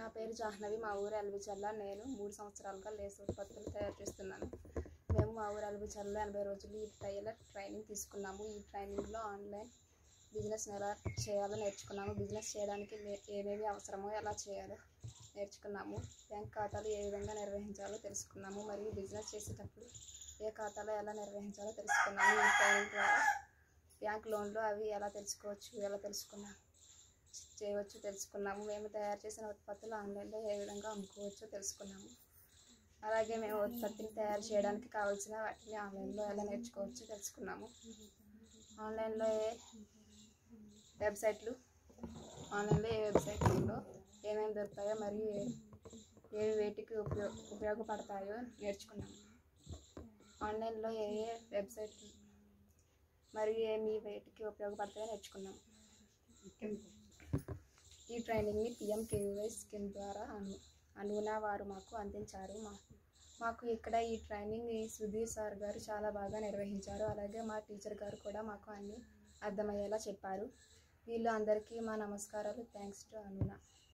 నా పేరు జాహ్నవి మా ఊరు అల్విచల్ల నేను మూడు సంవత్సరాలుగా లేస్ ఉత్పత్తులు తయారు చేస్తున్నాను మేము మా ఊరు అల్విచల్ల ఎనభై రోజులు ఈ టైలర్ ట్రైనింగ్ తీసుకున్నాము ఈ ట్రైనింగ్లో ఆన్లైన్ బిజినెస్ ఎలా చేయాలో నేర్చుకున్నాము బిజినెస్ చేయడానికి లే- ఏమేమి అవసరమో ఎలా చేయాలో నేర్చుకున్నాము బ్యాంక్ ఖాతాలు ఏ విధంగా నిర్వహించాలో తెలుసుకున్నాము మరియు బిజినెస్ చేసేటప్పుడు ఏ ఖాతాలో ఎలా నిర్వహించాలో తెలుసుకున్నాము ఈ ట్రైనింగ్ ద్వారా బ్యాంక్ లోన్లు అవి ఎలా తెలుసుకోవచ్చు ఎలా తెలుసుకున్నాము చేయవచ్చు తెలుసుకున్నాము మేము తయారు చేసిన ఉత్పత్తులు ఆన్లైన్లో ఏ విధంగా అమ్ముకోవచ్చో తెలుసుకున్నాము అలాగే మేము ఉత్పత్తిని తయారు చేయడానికి కావాల్సిన వాటిని ఆన్లైన్లో ఎలా నేర్చుకోవచ్చో తెలుసుకున్నాము ఆన్లైన్లో ఏ వెబ్సైట్లు ఆన్లైన్లో ఏ వెబ్సైట్లో ఏమేమి దొరుకుతాయో మరియు ఏ ఏవి వేటికి ఉపయోగ ఉపయోగపడతాయో నేర్చుకున్నాము ఆన్లైన్లో ఏ ఏ వెబ్సైట్లు మరియు ఏమి వేటికి ఉపయోగపడతాయో నేర్చుకున్నాము ఈ ట్రైనింగ్ని పిఎం కేవీవై స్కీమ్ ద్వారా అను అనుగుణ వారు మాకు అందించారు మా మాకు ఇక్కడ ఈ ట్రైనింగ్ ఈ సుధీర్ సార్ గారు చాలా బాగా నిర్వహించారు అలాగే మా టీచర్ గారు కూడా మాకు అన్ని అర్థమయ్యేలా చెప్పారు వీళ్ళు అందరికీ మా నమస్కారాలు థ్యాంక్స్ టు అనున